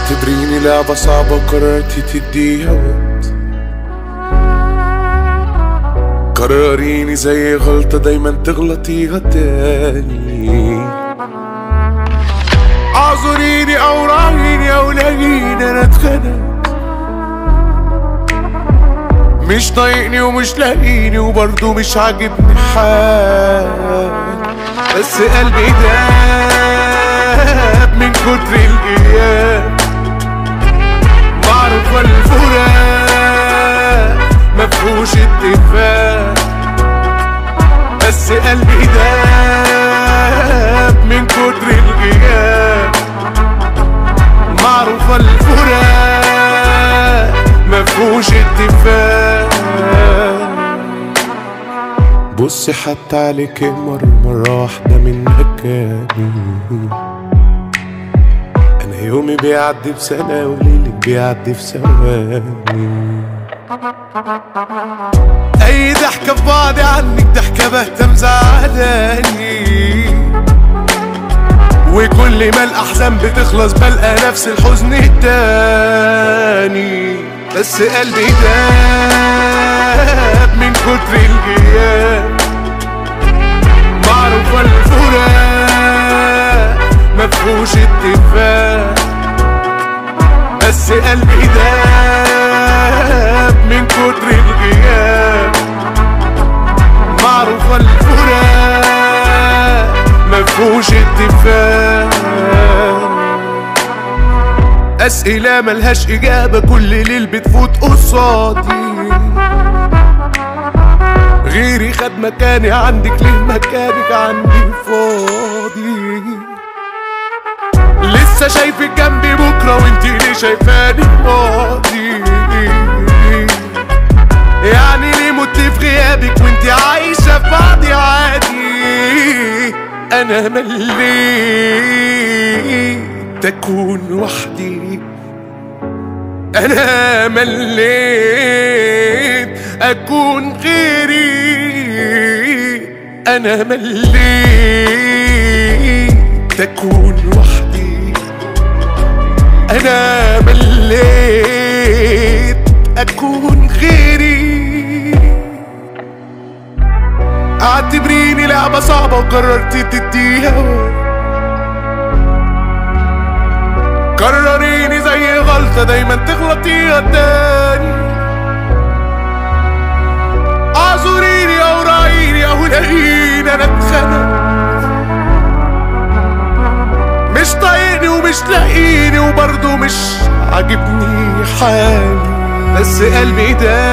اعتبريني لعبة صعبة وقررتي تديها وقت قرريني زي غلطة دايما تغلطيها تاني اعذريني او راعيني او لاقيني انا اتخنقت مش طايقني ومش لاقيني وبرضه مش عاجبني حال بس قلبي داب من كتر الغياب معروفة الفراق مفهوش اتفاق بس قلبي داب من كتر الغياب معروفة الفراق مفهوش اتفاق بصي حتى عليك مرة مرة واحدة من مكاني أنا يومي بيعدي بسنة وليلك بيعدي في ثواني أي ضحكة في بعضي عنك ضحكة بهتة مزعلاني وكل ما الأحزان بتخلص بلقى نفس الحزن التاني بس قلبي داب من كتر الغياب معروفة الفراق مفهوش اتفاق بس قلبي داب من كتر الغياب معروفة الفراق مفهوش اتفاق أسئلة ملهاش إجابة كل ليل بتفوت قصادي غيري خد مكاني عندك ليه مكانك عندي فاضي لسه شايفك جنبي بكرة وانتي ليه شايفاني ماضي يعني ليه مت في غيابك وانتي عايشة في بعضي عادي انا مليت اكون وحدي انا مليت اكون غيري انا مليت اكون وحدي انا مليت اكون غيري اعتبريني لعبة صعبة وقررتي تديها وقت. كرريني زي غلطة دايما تغلطيها تاني اعذريني او راعيني او لاقيني انا اتخنق مش طايقني ومش لاقيني وبرضه مش عاجبني حالي بس قلبي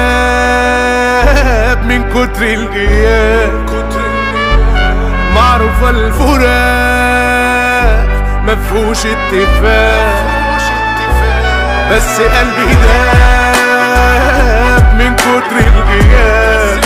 داب من كتر الغياب معروفة الفراق مفهوش اتفاق بس قلبي داب من كتر الغياب